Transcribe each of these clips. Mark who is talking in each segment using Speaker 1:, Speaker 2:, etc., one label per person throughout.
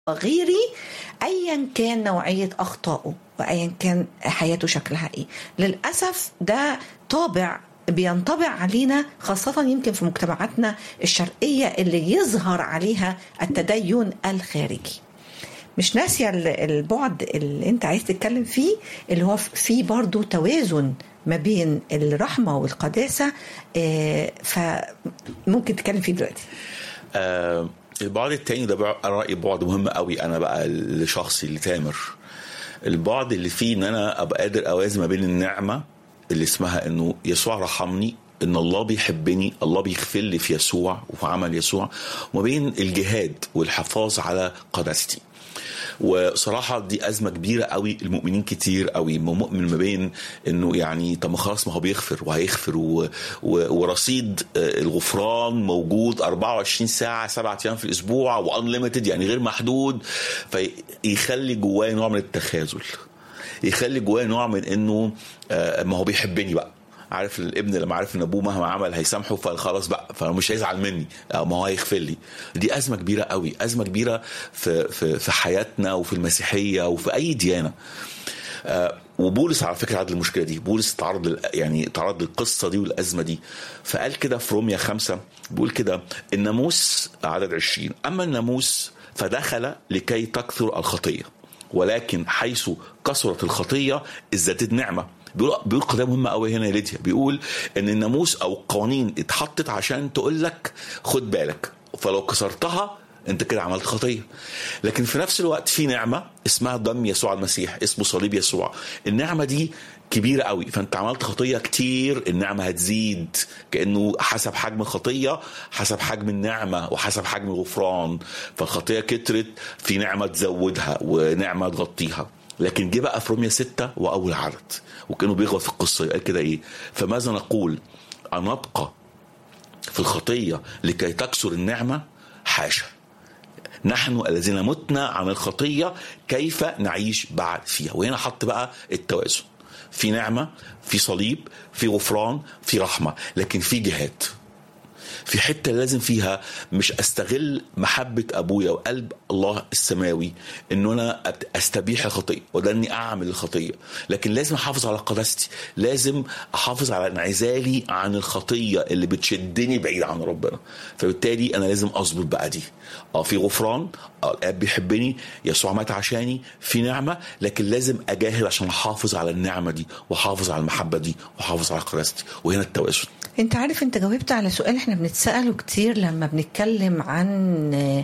Speaker 1: غيري ايا كان نوعيه اخطائه وايا كان حياته شكلها ايه للاسف ده طابع بينطبع علينا خاصة يمكن في مجتمعاتنا الشرقية اللي يظهر عليها التدين الخارجي مش ناسية البعد اللي انت عايز تتكلم فيه اللي هو في برضو توازن ما بين الرحمة والقداسة فممكن تتكلم فيه دلوقتي
Speaker 2: آه البعد التاني ده بقى رأيي بعد مهم قوي انا بقى لشخصي لتامر البعد اللي فيه ان انا ابقى قادر اوازن ما بين النعمه اللي اسمها انه يسوع رحمني ان الله بيحبني الله بيغفر لي في يسوع وفي عمل يسوع وما بين الجهاد والحفاظ على قداستي وصراحة دي أزمة كبيرة قوي المؤمنين كتير قوي مؤمن ما بين إنه يعني طب ما خلاص ما هو بيغفر وهيغفر و... و... ورصيد الغفران موجود 24 ساعة سبعة أيام في الأسبوع وأنليمتد يعني غير محدود فيخلي جوايا نوع من التخاذل يخلي جوايا نوع من إنه ما هو بيحبني بقى عارف الابن لما عارف ان ابوه مهما عمل هيسامحه فخلاص بقى فمش هيزعل مني ما هو هيغفر لي دي ازمه كبيره قوي ازمه كبيره في في في حياتنا وفي المسيحيه وفي اي ديانه آه وبولس على فكره عدل المشكله دي بولس تعرض يعني تعرض للقصه دي والازمه دي فقال كده في روميا خمسة بيقول كده الناموس عدد 20 اما الناموس فدخل لكي تكثر الخطيه ولكن حيث كثرت الخطيه ازدادت نعمه بيقول بيقول قضيه مهمه قوي هنا يا ليديا بيقول ان الناموس او القوانين اتحطت عشان تقول لك خد بالك فلو كسرتها انت كده عملت خطيه لكن في نفس الوقت في نعمه اسمها دم يسوع المسيح اسمه صليب يسوع النعمه دي كبيرة قوي فانت عملت خطية كتير النعمة هتزيد كأنه حسب حجم الخطية حسب حجم النعمة وحسب حجم الغفران فالخطية كترت في نعمة تزودها ونعمة تغطيها لكن جه بقى في روميا ستة وأول عدد وكانوا بيغلط في القصة قال كده إيه فماذا نقول أن نبقى في الخطية لكي تكسر النعمة حاشا نحن الذين متنا عن الخطية كيف نعيش بعد فيها وهنا حط بقى التوازن في نعمة في صليب في غفران في رحمة لكن في جهاد في حتة لازم فيها مش استغل محبة ابويا وقلب الله السماوي انه انا استبيح الخطية وده اني اعمل الخطية لكن لازم احافظ على قداستي لازم احافظ على انعزالي عن الخطية اللي بتشدني بعيد عن ربنا فبالتالي انا لازم اظبط بقى دي اه في غفران اه الاب بيحبني يسوع مات عشاني في نعمة لكن لازم اجاهد عشان احافظ على النعمة دي واحافظ على المحبة دي واحافظ على قداستي وهنا التوازن
Speaker 1: انت عارف انت جاوبت على سؤال احنا بنتساله كتير لما بنتكلم عن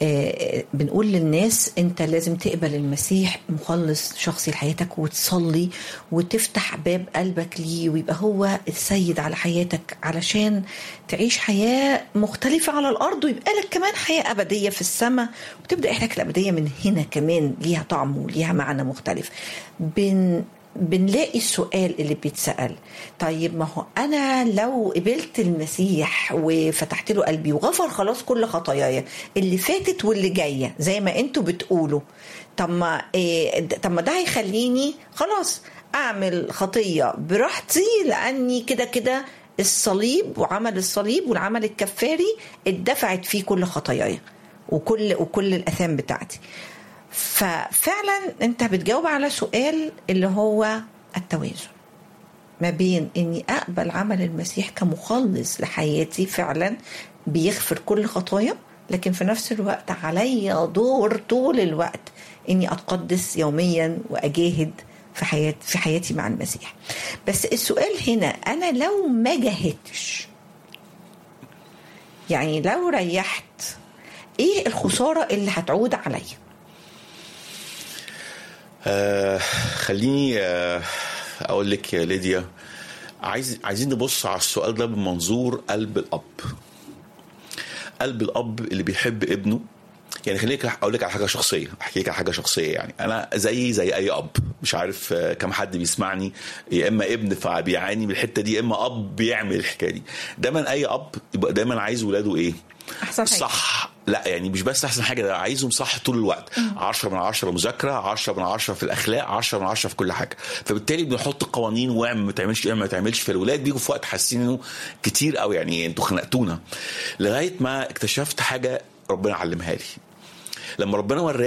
Speaker 1: بنقول للناس انت لازم تقبل المسيح مخلص شخصي لحياتك وتصلي وتفتح باب قلبك ليه ويبقى هو السيد على حياتك علشان تعيش حياه مختلفه على الارض ويبقى لك كمان حياه ابديه في السماء وتبدا حياتك الابديه من هنا كمان ليها طعم وليها معنى مختلف بن بنلاقي السؤال اللي بيتسأل طيب ما هو أنا لو قبلت المسيح وفتحت له قلبي وغفر خلاص كل خطاياي اللي فاتت واللي جاية زي ما انتوا بتقولوا طب ما إيه طب ما ده هيخليني خلاص أعمل خطية براحتي لأني كده كده الصليب وعمل الصليب والعمل الكفاري اتدفعت فيه كل خطاياي وكل وكل الآثام بتاعتي ففعلا انت بتجاوب على سؤال اللي هو التوازن ما بين اني اقبل عمل المسيح كمخلص لحياتي فعلا بيغفر كل خطايا لكن في نفس الوقت عليا دور طول الوقت اني اتقدس يوميا واجاهد في حياتي في حياتي مع المسيح بس السؤال هنا انا لو ما جاهدتش يعني لو ريحت ايه الخساره اللي هتعود عليا
Speaker 2: آه خليني آه اقول لك يا ليديا عايز عايزين نبص على السؤال ده بمنظور قلب الاب قلب الاب اللي بيحب ابنه يعني خليني اقول لك على حاجه شخصيه احكي لك على حاجه شخصيه يعني انا زي زي اي اب مش عارف كم حد بيسمعني يا اما ابن فبيعاني من الحته دي يا اما اب بيعمل الحكايه دي دايما اي اب يبقى دايما عايز ولاده ايه
Speaker 1: احسن حاجة.
Speaker 2: صح لا يعني مش بس احسن حاجه ده عايزهم صح طول الوقت 10 من 10 مذاكره 10 من 10 في الاخلاق 10 من 10 في كل حاجه فبالتالي بنحط قوانين واعمل ما تعملش اعمل ما تعملش فالولاد بيجوا في وقت حاسين انه كتير قوي يعني انتوا خنقتونا لغايه ما اكتشفت حاجه ربنا علمها لي لما ربنا وراني